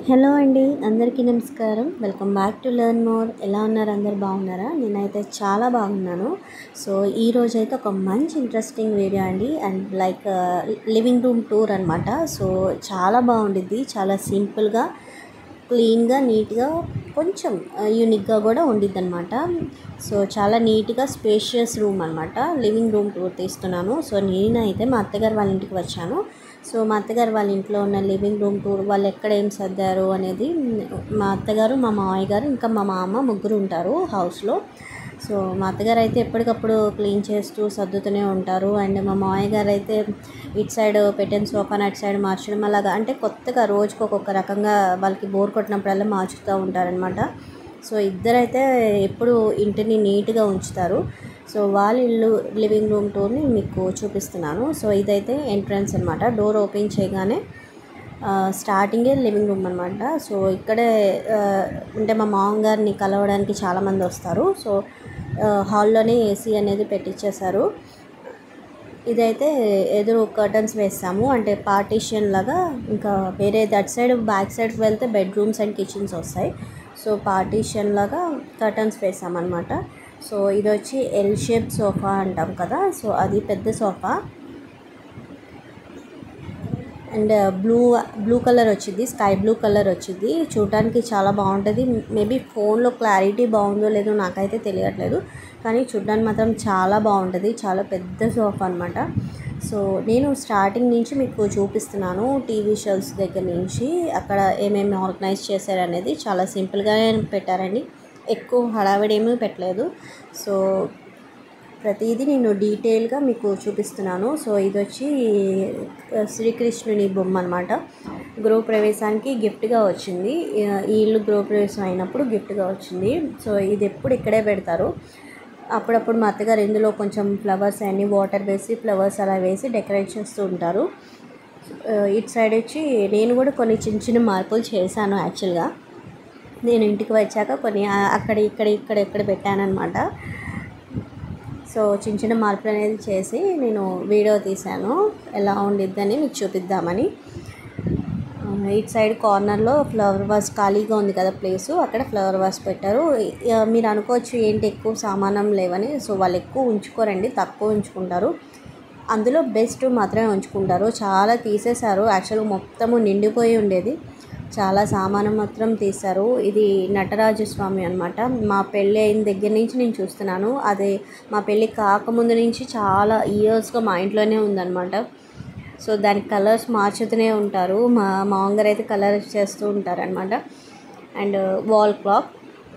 hello అండి అందరికీ నమస్కారం welcome back to learn more ఎలా ఉన్నారు అందరు బాగున్నారా నేనైతే చాలా బాగున్నాను సో ఈ రోజు అయితే ఒక మంచి ఇంట్రెస్టింగ్ వీడియో అండి and like living room tour అనమాట సో చాలా బాగుండిద్ది చాలా సింపుల్గా క్లీన్గా నీట్గా కొంచెం యూనిక్గా కూడా ఉండిద్ది అనమాట సో చాలా నీట్గా స్పేషియస్ రూమ్ అనమాట లివింగ్ రూమ్ టూర్ తీస్తున్నాను సో నేనైతే మా అత్తగారు వాళ్ళ ఇంటికి వచ్చాను సో మా అత్తగారు వాళ్ళ ఇంట్లో ఉన్న లివింగ్ రూమ్ టూర్ వాళ్ళు ఎక్కడ ఏం సర్దారు అనేది మా అత్తగారు మా మామయ్య గారు ఇంకా మా మామ ముగ్గురు ఉంటారు హౌస్లో సో మా అత్తగారు అయితే ఎప్పటికప్పుడు క్లీన్ చేస్తూ సర్దుతూనే ఉంటారు అండ్ మా మామయ్య గారు అయితే ఇటు సైడ్ పెట్టిన సోఫాని అటు సైడ్ మార్చడం అలాగా అంటే కొత్తగా రోజుకి ఒక్కొక్క రకంగా వాళ్ళకి బోర్ కొట్టినప్పుడల్లా మార్చుతూ ఉంటారనమాట సో ఇద్దరైతే ఎప్పుడు ఇంటిని నీట్గా ఉంచుతారు సో వాళ్ళ ఇల్లు లివింగ్ రూమ్ టూర్ని మీకు చూపిస్తున్నాను సో ఇదైతే ఎంట్రన్స్ అనమాట డోర్ ఓపెన్ చేయగానే స్టార్టింగే లివింగ్ రూమ్ అనమాట సో ఇక్కడే ఆ, అంటే మా మామగారిని కలవడానికి చాలామంది వస్తారు సో హాల్లోనే ఏసీ అనేది పెట్టించేశారు ఇదైతే ఎదురు కర్టన్స్ వేస్తాము అంటే పార్టీషన్ లాగా ఇంకా వేరే దట్ సైడ్ బ్యాక్ సైడ్కి వెళ్తే బెడ్రూమ్స్ అండ్ కిచెన్స్ వస్తాయి సో పార్టీషన్ లాగా కర్టన్స్ వేసామన్నమాట సో ఇది వచ్చి ఎల్ షేప్ సోఫా అంటాం కదా సో అది పెద్ద sofa and blue blue colour వచ్చింది స్కై బ్లూ కలర్ వచ్చింది చూడడానికి చాలా బాగుంటుంది మేబీ ఫోన్లో క్లారిటీ బాగుందో లేదో నాకైతే తెలియట్లేదు కానీ చూడడానికి మాత్రం చాలా బాగుంటుంది చాలా పెద్ద సోఫా అనమాట సో నేను స్టార్టింగ్ నుంచి మీకు చూపిస్తున్నాను టీవీ షోస్ దగ్గర నుంచి అక్కడ ఏమేమి ఆర్గనైజ్ చేశారనేది చాలా సింపుల్గానే పెట్టారండి ఎక్కువ హడావిడి ఏమీ పెట్టలేదు సో ప్రతిదీ నేను డీటెయిల్గా మీకు చూపిస్తున్నాను సో ఇది వచ్చి ఆ, శ్రీకృష్ణుని బొమ్మ అనమాట గృహ ప్రవేశానికి గిఫ్ట్గా వచ్చింది ఆ, ఈ ఇల్లు గృహ ప్రవేశం అయినప్పుడు గిఫ్ట్గా వచ్చింది సో ఇది ఎప్పుడు ఇక్కడే పెడతారు అప్పుడప్పుడు మా అత్తగారు ఇందులో కొంచెం ఫ్లవర్స్ అన్ని వాటర్ వేసి ఫ్లవర్స్ అలా వేసి డెకరేట్ చేస్తూ ఉంటారు ఆ, ఇటు సైడ్ వచ్చి నేను కూడా కొన్ని చిన్న చిన్న మార్పులు చేశాను యాక్చువల్గా నేను ఇంటికి వచ్చాక కొన్ని ఆ, అక్కడ ఇక్కడ ఇక్కడ ఇక్కడ పెట్టానన్నమాట సో చిన్న చిన్న మార్పులు అనేది చేసి నేను వీడియో తీశాను ఎలా ఉండిద్దని మీకు చూపిద్దామని ఆ, ఇటు సైడ్ కార్నర్లో ఫ్లవర్ వాస్ ఖాళీగా ఉంది కదా ప్లేసు అక్కడ ఫ్లవర్ వాస్ పెట్టారు ఇ- మీరు అనుకోవచ్చు ఏంటి ఎక్కువ సామానం లేవని సో వాళ్ళు ఎక్కువ ఉంచుకోరండి తక్కువ ఉంచుకుంటారు అందులో బెస్ట్ మాత్రమే ఉంచుకుంటారు చాలా తీసేశారు యాక్చువల్గా మొత్తము నిండిపోయి ఉండేది చాలా సామానం మాత్రం తీశారు ఇది నటరాజ స్వామి అనమాట మా పెళ్ళి అయిన దగ్గర నుంచి నేను చూస్తున్నాను అది మా పెళ్ళి కాకముందు నుంచి చాలా ఇయర్స్గా మా ఇంట్లోనే ఉందన్నమాట సో దానికి కలర్స్ మార్చుతూనే ఉంటారు మా మామగారు అయితే కలర్ చేస్తూ ఉంటారనమాట అండ్ వాల్ క్లాక్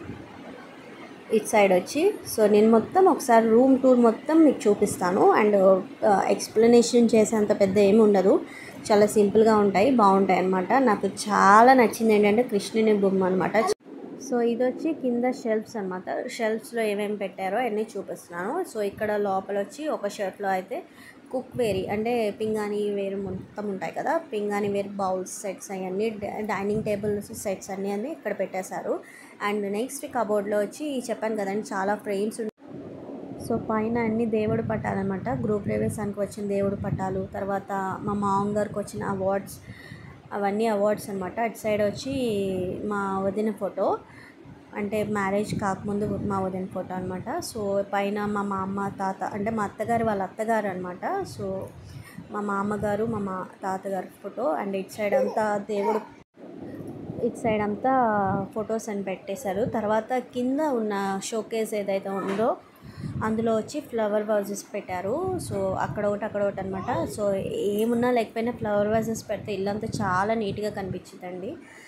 ఇటు సైడ్ వచ్చి సో నేను మొత్తం ఒకసారి రూమ్ టూర్ మొత్తం మీకు చూపిస్తాను అండ్ ఎక్స్ప్లెనేషన్ చేసేంత పెద్ద ఏమి ఉండదు చాలా సింపుల్గా ఉంటాయి బాగుంటాయి అన్నమాట నాకు చాలా నచ్చింది ఏంటంటే కృష్ణుని బొమ్మ అనమాట సో ఇది వచ్చి కింద షెల్ఫ్స్ అనమాట షెల్ఫ్స్లో ఏమేమి పెట్టారో అన్నీ చూపిస్తున్నాను సో ఇక్కడ లోపల వచ్చి ఒక షర్ట్లో అయితే కుక్ వేరీ అంటే పింగాణి వేరు మొత్తం ఉంటాయి కదా పింగాణి వేరు బౌల్స్ సెట్స్ అవన్నీ డైనింగ్ టేబుల్స్ సెట్స్ అన్నీ అన్నీ ఇక్కడ పెట్టేశారు అండ్ నెక్స్ట్ కబోర్డ్లో వచ్చి చెప్పాను కదండి చాలా ఫ్రేమ్స్ సో పైన అన్ని దేవుడు పట్టాలన్నమాట గృహ ప్రవేశానికి వచ్చిన దేవుడు పట్టాలు తర్వాత మా మామగారికి వచ్చిన అవార్డ్స్ అవన్నీ అవార్డ్స్ అనమాట అటు సైడ్ వచ్చి మా వదిన ఫోటో అంటే మ్యారేజ్ కాకముందు మా వదిన ఫోటో అనమాట సో పైన మా మామ తాత అంటే మా అత్తగారు వాళ్ళ అత్తగారు అనమాట సో మా మామగారు మా మా తాతగారి ఫోటో అండ్ ఇటు సైడ్ అంతా దేవుడు ఇటు సైడ్ అంతా ఫొటోస్ అని పెట్టేశారు తర్వాత కింద ఉన్న షోకేస్ ఏదైతే ఉందో అందులో వచ్చి ఫ్లవర్ వాజెస్ పెట్టారు సో అక్కడ ఒకటి అక్కడ ఒకటి అనమాట సో ఏమున్నా లేకపోయినా ఫ్లవర్ వాజెస్ పెడితే ఇల్లంతా చాలా నీట్గా కనిపించిందండి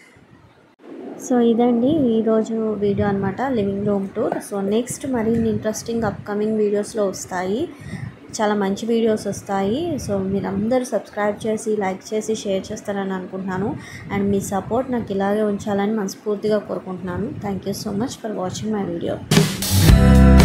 సో ఇదండి ఈరోజు వీడియో అనమాట living room tour so next మరిన్ని ఇంట్రెస్టింగ్ అప్కమింగ్ వీడియోస్లో వస్తాయి చాలా మంచి వీడియోస్ వస్తాయి సో మీరందరూ సబ్స్క్రైబ్ చేసి లైక్ చేసి షేర్ చేస్తారని అనుకుంటున్నాను అండ్ మీ సపోర్ట్ నాకు ఇలాగే ఉంచాలని మనస్ఫూర్తిగా కోరుకుంటున్నాను thank you so much for watching my video